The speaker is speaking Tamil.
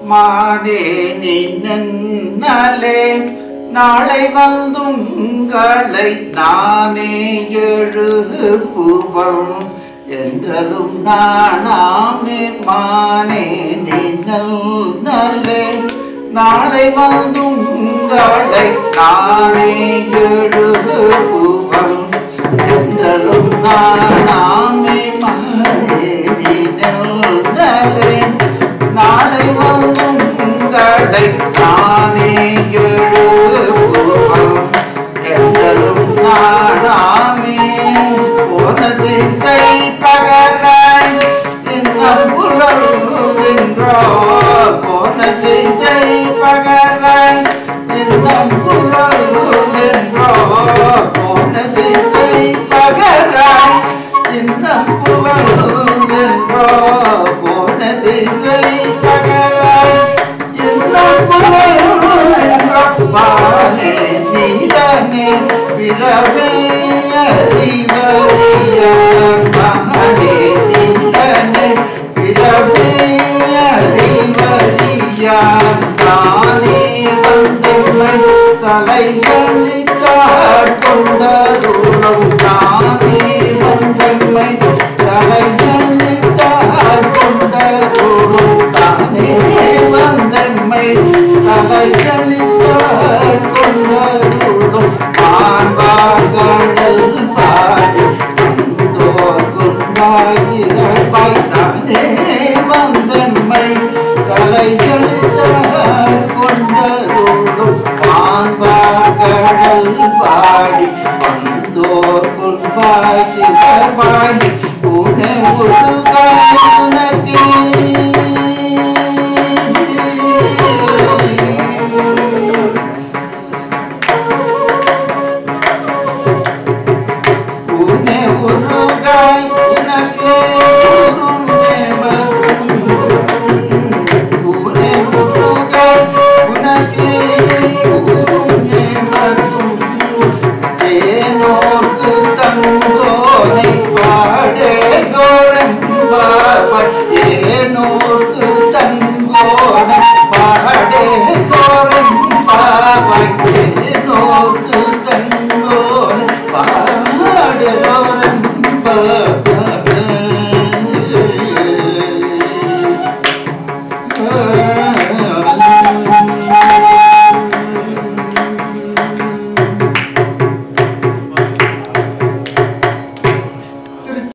மானே நின்னலே நாளை வந்துங்களை நானே எழுப்புவம் என்றதும் நானாமே மானே நின்னலே நாளை வந்துங்களை நானே எழுப்புவம் என்றலும் நானாமே மானே நின்னலே நாளை வந்தும் உங்களை நானே எழுப்புவோம் என்றலும் நாடாமே போன திசை பகராய் இன்னும் புலர்கின்றோம்